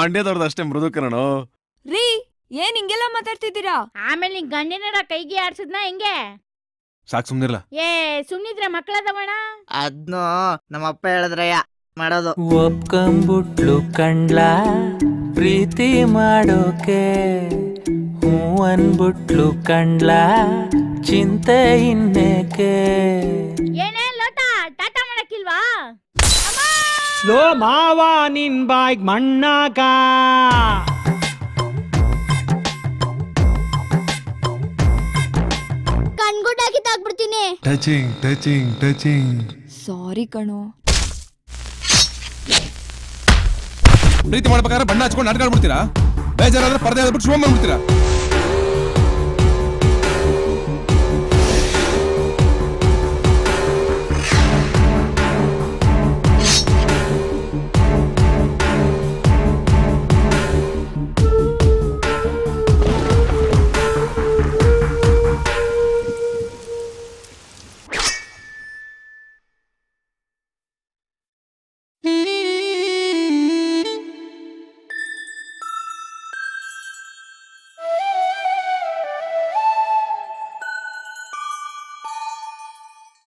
ಮಂಡ್ಯದವ್ರದ್ದು ಅಷ್ಟೇ ಮೃದು ಕಣೋ ರೀ ಏನ್ ಹಿಂಗೆಲ್ಲ ಮಾತಾಡ್ತಿದ್ದೀರಾ ಆಮೇಲೆ ನಿನ್ ಗಂಡಿನರ ಕೈಗೆ ಆಡ್ಸದ್ನ ಹೆಂಗೆ ಸಾಕ್ ಸುಮ್ನಿರ್ಲ ಏ ಸುಮ್ನಿದ್ರೆ ಮಕ್ಕಳದವಣ ಅದ್ನು ನಮ್ಮಪ್ಪ ಹೇಳಿದ್ರಯ್ಯ ಮಾಡೋದು ಒಪ್ಕೊಂಬಿಟ್ಲು ಕಂಡ್ಲ ಪ್ರೀತಿ ಮಾಡೋಕೆ ಹೂ ಅನ್ಬಿಟ್ಲು ಕಂಡ್ಲ ಚಿಂತೆ ಇನ್ನೇಕೆ ಏನೇ ಲೋಟ ಟಾಟಾ ಮಾಡಕ್ಕಿಲ್ವಾ ಲೋ ಮಾವ ನಿನ್ ಬಾಯ್ಗ್ ಮಣ್ಣಾಕ ಕಣ್ಗುಡ್ಡಾಕಿ ತಾಕ್ಬಿಡ್ತೀನಿ ಟಚಿಂಗ್ ಟಚಿಂಗ್ ಟಚಿಂಗ್ ಸಾರಿ ಕಣೋ ಪ್ರೀತಿ ಮಾಡ್ಬೇಕಾದ್ರೆ ಬಣ್ಣ ಹಚ್ಕೊಂಡು ನಾಟಕ ಆಡ್ಬಿಡ್ತೀರಾ ಬೇಜಾರಾದ್ರೆ ಪರದೆ ಬಿಟ್ಟು ಶುಭ ಮಾಡ್ಬಿಡ್ತೀರಾ